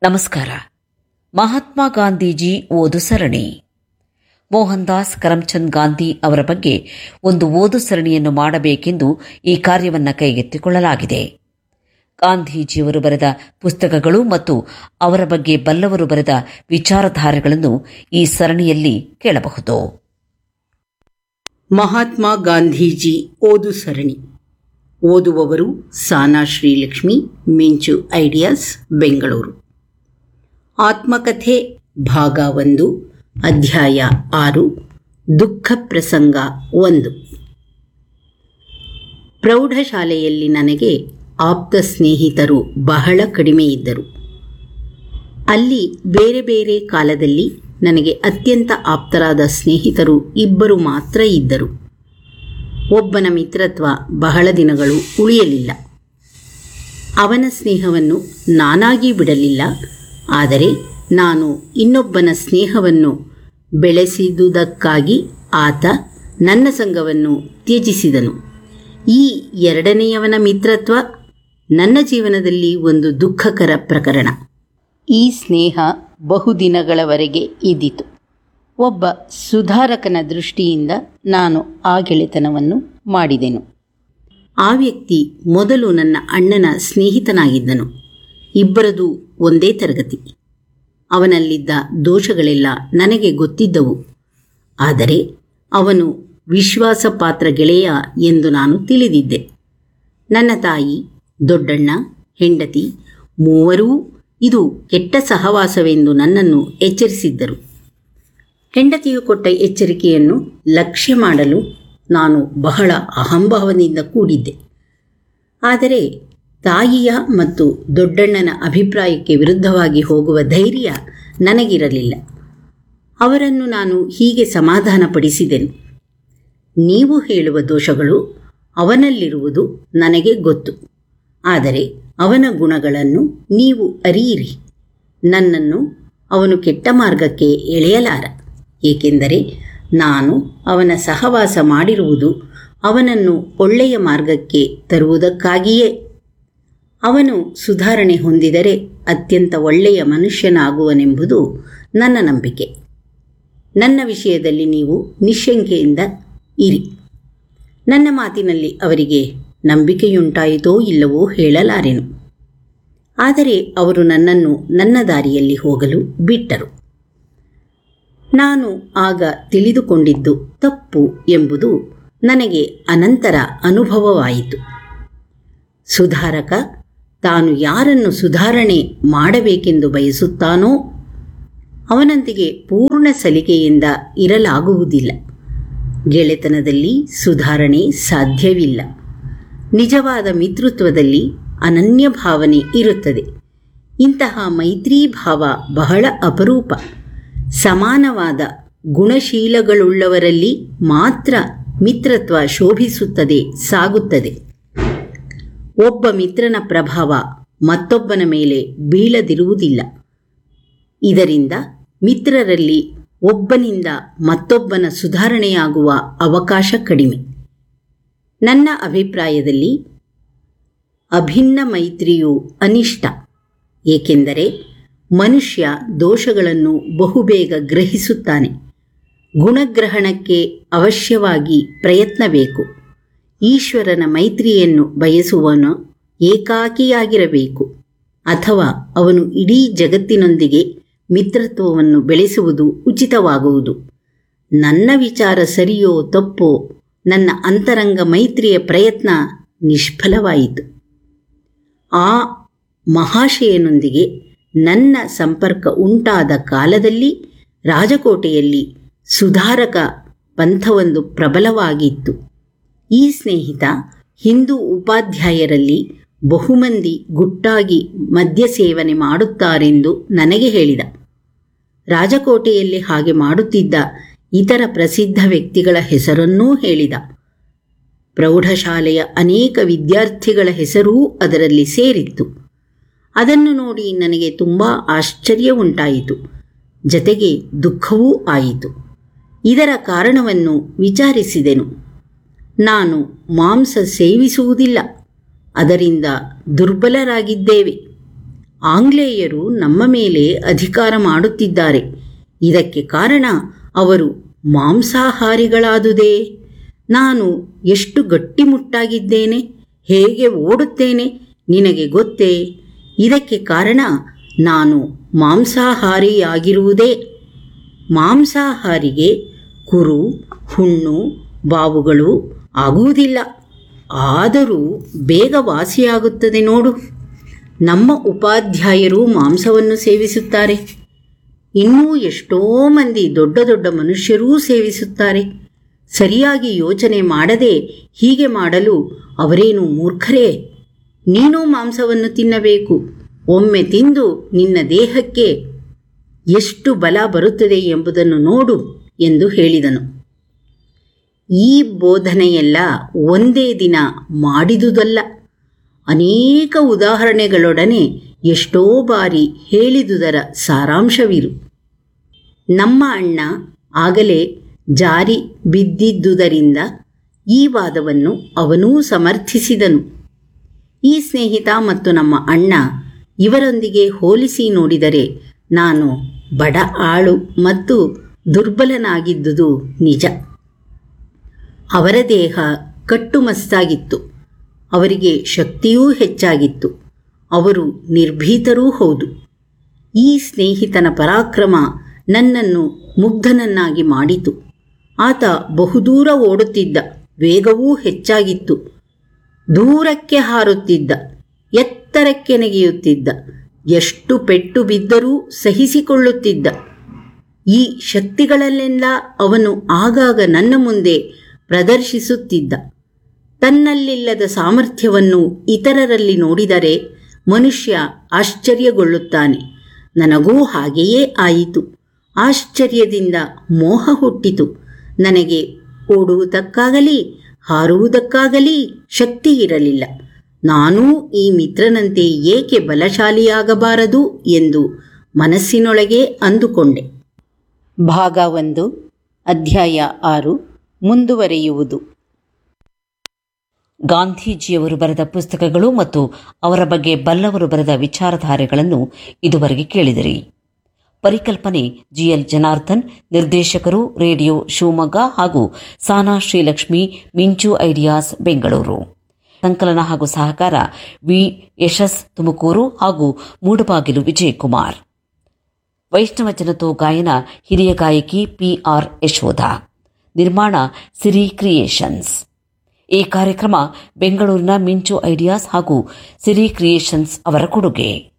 ನಮಸ್ಕಾರ ಮಹಾತ್ಮ ಗಾಂಧೀಜಿ ಓದು ಸರಣಿ ಮೋಹನ್ ದಾಸ್ ಕರಮ್ಚಂದ್ ಗಾಂಧಿ ಅವರ ಬಗ್ಗೆ ಒಂದು ಓದು ಸರಣಿಯನ್ನು ಮಾಡಬೇಕೆಂದು ಈ ಕಾರ್ಯವನ್ನು ಕೈಗೆತ್ತಿಕೊಳ್ಳಲಾಗಿದೆ ಗಾಂಧೀಜಿಯವರು ಬರೆದ ಪುಸ್ತಕಗಳು ಮತ್ತು ಅವರ ಬಗ್ಗೆ ಬಲ್ಲವರು ಬರೆದ ವಿಚಾರಧಾರೆಗಳನ್ನು ಈ ಸರಣಿಯಲ್ಲಿ ಕೇಳಬಹುದು ಮಹಾತ್ಮ ಗಾಂಧೀಜಿ ಓದು ಸರಣಿ ಓದುವವರು ಸಾನಾ ಶ್ರೀಲಕ್ಷ್ಮಿ ಮಿಂಚು ಐಡಿಯಾಸ್ ಬೆಂಗಳೂರು ಆತ್ಮಕಥೆ ಭಾಗ ಒಂದು ಅಧ್ಯಾಯ ಆರು ದುಃಖ ಪ್ರಸಂಗ ಒಂದು ಪ್ರೌಢಶಾಲೆಯಲ್ಲಿ ನನಗೆ ಆಪ್ತ ಸ್ನೇಹಿತರು ಬಹಳ ಕಡಿಮೆ ಇದ್ದರು ಅಲ್ಲಿ ಬೇರೆ ಬೇರೆ ಕಾಲದಲ್ಲಿ ನನಗೆ ಅತ್ಯಂತ ಆಪ್ತರಾದ ಸ್ನೇಹಿತರು ಇಬ್ಬರು ಮಾತ್ರ ಇದ್ದರು ಒಬ್ಬನ ಮಿತ್ರತ್ವ ಬಹಳ ದಿನಗಳು ಉಳಿಯಲಿಲ್ಲ ಅವನ ಸ್ನೇಹವನ್ನು ನಾನಾಗಿ ಬಿಡಲಿಲ್ಲ ಆದರೆ ನಾನು ಇನ್ನೊಬ್ಬನ ಸ್ನೇಹವನ್ನು ಬೆಳೆಸಿದುದಕ್ಕಾಗಿ ಆತ ನನ್ನ ಸಂಘವನ್ನು ತ್ಯಜಿಸಿದನು ಈ ಎರಡನೆಯವನ ಮಿತ್ರತ್ವ ನನ್ನ ಜೀವನದಲ್ಲಿ ಒಂದು ದುಃಖಕರ ಪ್ರಕರಣ ಈ ಸ್ನೇಹ ಬಹುದಿನಗಳವರೆಗೆ ಇದ್ದಿತು ಒಬ್ಬ ಸುಧಾರಕನ ದೃಷ್ಟಿಯಿಂದ ನಾನು ಆ ಗೆಳೆತನವನ್ನು ಮಾಡಿದೆನು ಆ ವ್ಯಕ್ತಿ ಮೊದಲು ನನ್ನ ಅಣ್ಣನ ಸ್ನೇಹಿತನಾಗಿದ್ದನು ಇಬ್ಬರದು ಒಂದೇ ತರಗತಿ ಅವನಲ್ಲಿದ್ದ ದೋಷಗಳೆಲ್ಲ ನನಗೆ ಗೊತ್ತಿದ್ದವು ಆದರೆ ಅವನು ವಿಶ್ವಾಸಪಾತ್ರ ಗೆಳೆಯ ಎಂದು ನಾನು ತಿಳಿದಿದ್ದೆ ನನ್ನ ತಾಯಿ ದೊಡ್ಡಣ್ಣ ಹೆಂಡತಿ ಮೂವರೂ ಇದು ಕೆಟ್ಟ ಸಹವಾಸವೆಂದು ನನ್ನನ್ನು ಎಚ್ಚರಿಸಿದ್ದರು ಹೆಂಡತಿಯು ಕೊಟ್ಟ ಎಚ್ಚರಿಕೆಯನ್ನು ಲಕ್ಷ್ಯ ಮಾಡಲು ನಾನು ಬಹಳ ಅಹಂಭಾವದಿಂದ ಕೂಡಿದ್ದೆ ಆದರೆ ತಾಯಿಯ ಮತ್ತು ದೊಡ್ಡಣ್ಣನ ಅಭಿಪ್ರಾಯಕ್ಕೆ ವಿರುದ್ಧವಾಗಿ ಹೋಗುವ ಧೈರ್ಯ ನನಗಿರಲಿಲ್ಲ ಅವರನ್ನು ನಾನು ಹೀಗೆ ಸಮಾಧಾನಪಡಿಸಿದೆನು ನೀವು ಹೇಳುವ ದೋಷಗಳು ಅವನಲ್ಲಿರುವುದು ನನಗೆ ಗೊತ್ತು ಆದರೆ ಅವನ ಗುಣಗಳನ್ನು ನೀವು ಅರಿಯಿರಿ ನನ್ನನ್ನು ಅವನು ಕೆಟ್ಟ ಮಾರ್ಗಕ್ಕೆ ಎಳೆಯಲಾರ ಏಕೆಂದರೆ ನಾನು ಅವನ ಸಹವಾಸ ಮಾಡಿರುವುದು ಅವನನ್ನು ಒಳ್ಳೆಯ ಮಾರ್ಗಕ್ಕೆ ತರುವುದಕ್ಕಾಗಿಯೇ ಅವನು ಸುಧಾರಣೆ ಹೊಂದಿದರೆ ಅತ್ಯಂತ ಒಳ್ಳೆಯ ಮನುಷ್ಯನಾಗುವನೆಂಬುದು ನನ್ನ ನಂಬಿಕೆ ನನ್ನ ವಿಷಯದಲ್ಲಿ ನೀವು ನಿಶ್ಶಂಕೆಯಿಂದ ಇರಿ ನನ್ನ ಮಾತಿನಲ್ಲಿ ಅವರಿಗೆ ನಂಬಿಕೆಯುಂಟಾಯಿತೋ ಇಲ್ಲವೋ ಹೇಳಲಾರೆನು ಆದರೆ ಅವರು ನನ್ನನ್ನು ನನ್ನ ದಾರಿಯಲ್ಲಿ ಹೋಗಲು ಬಿಟ್ಟರು ನಾನು ಆಗ ತಿಳಿದುಕೊಂಡಿದ್ದು ತಪ್ಪು ಎಂಬುದು ನನಗೆ ಅನಂತರ ಅನುಭವವಾಯಿತು ಸುಧಾರಕ ತಾನು ಯಾರನ್ನು ಸುಧಾರಣೆ ಮಾಡಬೇಕೆಂದು ಬಯಸುತ್ತಾನೋ ಅವನೊಂದಿಗೆ ಪೂರ್ಣ ಸಲಿಗೆಯಿಂದ ಇರಲಾಗುವುದಿಲ್ಲ ಗೆಳೆತನದಲ್ಲಿ ಸುಧಾರಣೆ ಸಾಧ್ಯವಿಲ್ಲ ನಿಜವಾದ ಮಿತೃತ್ವದಲ್ಲಿ ಅನನ್ಯ ಭಾವನೆ ಇರುತ್ತದೆ ಇಂತಹ ಮೈತ್ರಿ ಭಾವ ಬಹಳ ಅಪರೂಪ ಸಮಾನವಾದ ಗುಣಶೀಲಗಳುಳ್ಳವರಲ್ಲಿ ಮಾತ್ರ ಮಿತ್ರತ್ವ ಶೋಭಿಸುತ್ತದೆ ಸಾಗುತ್ತದೆ ಒಬ್ಬ ಮಿತ್ರನ ಪ್ರಭಾವ ಮತ್ತೊಬ್ಬನ ಮೇಲೆ ಬೀಳದಿರುವುದಿಲ್ಲ ಇದರಿಂದ ಮಿತ್ರರಲ್ಲಿ ಒಬ್ಬನಿಂದ ಮತ್ತೊಬ್ಬನ ಸುಧಾರಣೆಯಾಗುವ ಅವಕಾಶ ಕಡಿಮೆ ನನ್ನ ಅಭಿಪ್ರಾಯದಲ್ಲಿ ಅಭಿನ್ನ ಮೈತ್ರಿಯು ಅನಿಷ್ಟ ಏಕೆಂದರೆ ಮನುಷ್ಯ ದೋಷಗಳನ್ನು ಬಹುಬೇಗ ಗ್ರಹಿಸುತ್ತಾನೆ ಗುಣಗ್ರಹಣಕ್ಕೆ ಅವಶ್ಯವಾಗಿ ಪ್ರಯತ್ನ ಬೇಕು ಈಶ್ವರನ ಮೈತ್ರಿಯನ್ನು ಬಯಸುವನು ಏಕಾಕಿಯಾಗಿರಬೇಕು ಅಥವಾ ಅವನು ಇಡೀ ಜಗತ್ತಿನೊಂದಿಗೆ ಮಿತ್ರತ್ವವನ್ನು ಬೆಳೆಸುವುದು ಉಚಿತವಾಗುವುದು ನನ್ನ ವಿಚಾರ ಸರಿಯೋ ತಪ್ಪೋ ನನ್ನ ಅಂತರಂಗ ಮೈತ್ರಿಯ ಪ್ರಯತ್ನ ನಿಷ್ಫಲವಾಯಿತು ಆ ಮಹಾಶಯನೊಂದಿಗೆ ನನ್ನ ಸಂಪರ್ಕ ಉಂಟಾದ ಕಾಲದಲ್ಲಿ ರಾಜಕೋಟೆಯಲ್ಲಿ ಸುಧಾರಕ ಪಂಥವೊಂದು ಪ್ರಬಲವಾಗಿತ್ತು ಈ ಸ್ನೇಹಿತ ಹಿಂದೂ ಉಪಾಧ್ಯಾಯರಲ್ಲಿ ಬಹುಮಂದಿ ಗುಟ್ಟಾಗಿ ಮದ್ಯ ಸೇವನೆ ಮಾಡುತ್ತಾರೆಂದು ನನಗೆ ಹೇಳಿದ ರಾಜಕೋಟೆಯಲ್ಲಿ ಹಾಗೆ ಮಾಡುತ್ತಿದ್ದ ಇತರ ಪ್ರಸಿದ್ಧ ವ್ಯಕ್ತಿಗಳ ಹೆಸರನ್ನೂ ಹೇಳಿದ ಪ್ರೌಢಶಾಲೆಯ ಅನೇಕ ವಿದ್ಯಾರ್ಥಿಗಳ ಹೆಸರೂ ಅದರಲ್ಲಿ ಸೇರಿತ್ತು ಅದನ್ನು ನೋಡಿ ನನಗೆ ತುಂಬ ಆಶ್ಚರ್ಯ ಉಂಟಾಯಿತು ಜತೆಗೆ ದುಃಖವೂ ಆಯಿತು ಇದರ ಕಾರಣವನ್ನು ವಿಚಾರಿಸಿದೆನು ನಾನು ಮಾಂಸ ಸೇವಿಸುವುದಿಲ್ಲ ಅದರಿಂದ ದುರ್ಬಲರಾಗಿದ್ದೇವೆ ಆಂಗ್ಲೇಯರು ನಮ್ಮ ಮೇಲೆ ಅಧಿಕಾರ ಮಾಡುತ್ತಿದ್ದಾರೆ ಇದಕ್ಕೆ ಕಾರಣ ಅವರು ಮಾಂಸಾಹಾರಿಗಳಾದುದೇ ನಾನು ಎಷ್ಟು ಗಟ್ಟಿಮುಟ್ಟಾಗಿದ್ದೇನೆ ಹೇಗೆ ಓಡುತ್ತೇನೆ ನಿನಗೆ ಗೊತ್ತೇ ಇದಕ್ಕೆ ಕಾರಣ ನಾನು ಮಾಂಸಾಹಾರಿಯಾಗಿರುವುದೇ ಮಾಂಸಾಹಾರಿಗೆ ಕುರು ಹುಣ್ಣು ಬಾವುಗಳು ಆಗುವುದಿಲ್ಲ ಆದರೂ ಬೇಗ ವಾಸಿಯಾಗುತ್ತದೆ ನೋಡು ನಮ್ಮ ಉಪಾಧ್ಯಾಯರು ಮಾಂಸವನ್ನು ಸೇವಿಸುತ್ತಾರೆ ಇನ್ನೂ ಎಷ್ಟೋ ಮಂದಿ ದೊಡ್ಡ ದೊಡ್ಡ ಮನುಷ್ಯರೂ ಸೇವಿಸುತ್ತಾರೆ ಸರಿಯಾಗಿ ಯೋಚನೆ ಮಾಡದೆ ಹೀಗೆ ಮಾಡಲು ಅವರೇನು ಮೂರ್ಖರೇ ನೀನು ಮಾಂಸವನ್ನು ತಿನ್ನಬೇಕು ಒಮ್ಮೆ ತಿಂದು ನಿನ್ನ ದೇಹಕ್ಕೆ ಎಷ್ಟು ಬಲ ಬರುತ್ತದೆ ಎಂಬುದನ್ನು ನೋಡು ಎಂದು ಹೇಳಿದನು ಈ ಬೋಧನೆಯೆಲ್ಲ ಒಂದೇ ದಿನ ಮಾಡಿದುದಲ್ಲ ಅನೇಕ ಉದಾಹರಣೆಗಳೊಡನೆ ಎಷ್ಟೋ ಬಾರಿ ಹೇಳಿದುದರ ಸಾರಾಂಶವಿರು ನಮ್ಮ ಅಣ್ಣ ಆಗಲೇ ಜಾರಿ ಬಿದ್ದಿದ್ದುದರಿಂದ ಈ ವಾದವನ್ನು ಅವನೂ ಸಮರ್ಥಿಸಿದನು ಈ ಸ್ನೇಹಿತ ಮತ್ತು ನಮ್ಮ ಅಣ್ಣ ಇವರೊಂದಿಗೆ ಹೋಲಿಸಿ ನೋಡಿದರೆ ನಾನು ಬಡ ಆಳು ಮತ್ತು ದುರ್ಬಲನಾಗಿದ್ದುದು ನಿಜ ಅವರ ದೇಹ ಕಟ್ಟುಮಸ್ತಾಗಿತ್ತು ಅವರಿಗೆ ಶಕ್ತಿಯೂ ಹೆಚ್ಚಾಗಿತ್ತು ಅವರು ನಿರ್ಭೀತರೂ ಹೌದು ಈ ಸ್ನೇಹಿತನ ಪರಾಕ್ರಮ ನನ್ನನ್ನು ಮುಗ್ಧನನ್ನಾಗಿ ಮಾಡಿತು ಆತ ಬಹುದೂರ ಓಡುತ್ತಿದ್ದ ವೇಗವೂ ಹೆಚ್ಚಾಗಿತ್ತು ದೂರಕ್ಕೆ ಹಾರುತ್ತಿದ್ದ ಎತ್ತರಕ್ಕೆ ನೆಗೆಯುತ್ತಿದ್ದ ಎಷ್ಟು ಪೆಟ್ಟು ಬಿದ್ದರೂ ಸಹಿಸಿಕೊಳ್ಳುತ್ತಿದ್ದ ಈ ಶಕ್ತಿಗಳಲ್ಲೆಲ್ಲ ಅವನು ಆಗಾಗ ನನ್ನ ಮುಂದೆ ಪ್ರದರ್ಶಿಸುತ್ತಿದ್ದ ತನ್ನಲ್ಲಿಲ್ಲದ ಸಾಮರ್ಥ್ಯವನ್ನು ಇತರರಲ್ಲಿ ನೋಡಿದರೆ ಮನುಷ್ಯ ಆಶ್ಚರ್ಯಗೊಳ್ಳುತ್ತಾನೆ ನನಗೂ ಹಾಗೆಯೇ ಆಯಿತು ಆಶ್ಚರ್ಯದಿಂದ ಮೋಹ ಹುಟ್ಟಿತು ನನಗೆ ಓಡುವುದಕ್ಕಾಗಲಿ ಹಾರುವುದಕ್ಕಾಗಲಿ ಶಕ್ತಿ ಇರಲಿಲ್ಲ ನಾನೂ ಈ ಮಿತ್ರನಂತೆ ಏಕೆ ಬಲಶಾಲಿಯಾಗಬಾರದು ಎಂದು ಮನಸ್ಸಿನೊಳಗೆ ಅಂದುಕೊಂಡೆ ಭಾಗ ಒಂದು ಅಧ್ಯಾಯ ಆರು ಮುಂದುವರಿಯುವುದು ಗಾಂಧೀಜಿಯವರು ಬರೆದ ಪುಸ್ತಕಗಳು ಮತ್ತು ಅವರ ಬಗ್ಗೆ ಬಲ್ಲವರು ಬರೆದ ವಿಚಾರಧಾರೆಗಳನ್ನು ಇದುವರೆಗೆ ಕೇಳಿದಿರಿ ಪರಿಕಲ್ಪನೆ ಜಿಎಲ್ ಜನಾರ್ದನ್ ನಿರ್ದೇಶಕರು ರೇಡಿಯೋ ಶಿವಮೊಗ್ಗ ಹಾಗೂ ಸಾನಾ ಶ್ರೀಲಕ್ಷ್ಮಿ ಮಿಂಚು ಐಡಿಯಾಸ್ ಬೆಂಗಳೂರು ಸಂಕಲನ ಹಾಗೂ ಸಹಕಾರ ವಿ ಯಶಸ್ ತುಮಕೂರು ಹಾಗೂ ಮೂಡಬಾಗಿಲು ವಿಜಯಕುಮಾರ್ ವೈಷ್ಣವ ಜನತೋ ಗಾಯನ ಹಿರಿಯ ಗಾಯಕಿ ಪಿಆರ್ ಯಶೋಧ ನಿರ್ಮಾಣ ಸಿರಿ ಕ್ರಿಯೇಷನ್ಸ್ ಈ ಕಾರ್ಯಕ್ರಮ ಬೆಂಗಳೂರಿನ ಮಿಂಚು ಐಡಿಯಾಸ್ ಹಾಗೂ ಸಿರಿ ಕ್ರಿಯೇಷನ್ಸ್ ಅವರ ಕೊಡುಗೆ